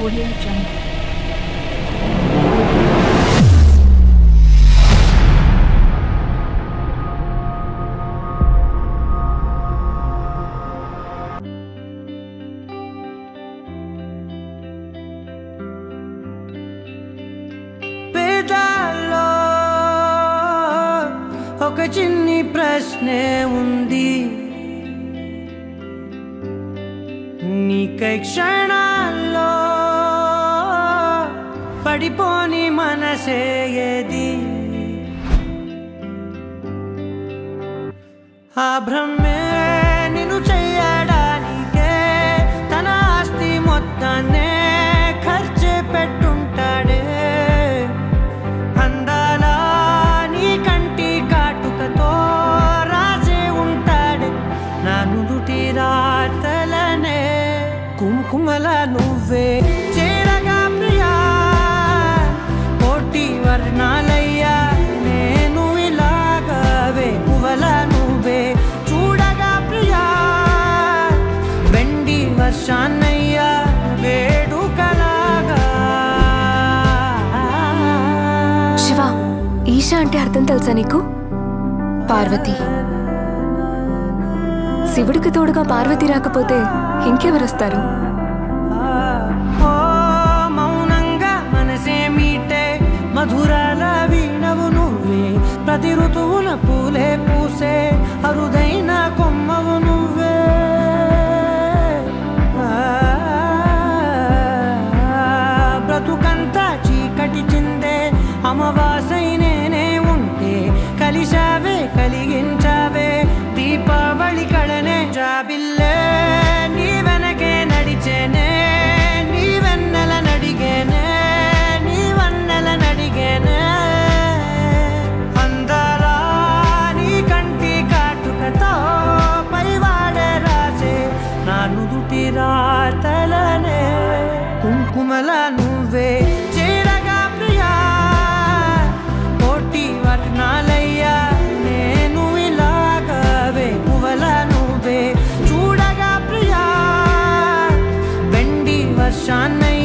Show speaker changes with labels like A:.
A: Audio Jungle.
B: పేదాల్లో ఒక చిన్ని ప్రశ్నే ఉంది నీకై క్షణాల్లో పడిపోని మనసే ఏది ఆ భ్రమే నిన్ను చెయ్యడానికే తన ఆస్తి మొత్తాన్నే ఖర్చు పెట్టుంటాడే అందాల నీ కంటి కాటుకతో రాసే ఉంటాడే నా నుదుటి రాతలనే కుంకుమల నువ్వే చేరగా ప్రియా కోటి వర్ణాలయ్యా నేను ఇలాగవే పువ్వల నువ్వే చూడగా ప్రియా వెండి వర్షాన్నయ్యా వేడుకలాగా
C: శివ ఈషా అంటే అర్థం తెలుసా నీకు పార్వతి శివుడికి తోడుగా పార్వతి రాకపోతే ఇంకెవరొస్తారు
B: ఓ మౌనంగా మనసే మీటే మధురాల వీణవు నువ్వే ప్రతి ఋతువున పూలే పూసే అరుదైన కొమ్మవు నువ్వే ఆ, బ్రతుకంతా చీకటి చిందే అమవాసై నేనే ఉంటే కలిశావే కలిగించావే దీపావళి కళనే జాబిల్లే నీ వెనకే నడిచేనే నీ వెన్నెల నడిగేనే నీ వన్నెల నడిగేనే అందాలా నీ కంటి కాటుకతో పైవాడే రాసే నా నుదుటి రాతలనే కుంకుమల నువ్వే చేరగా ప్రియా కోటి వర్ణాలయ్యా నేను ఇలాగవే పువ్వల నువ్వే చూడగా ప్రియా వెండి వర్షాన్నయ్యా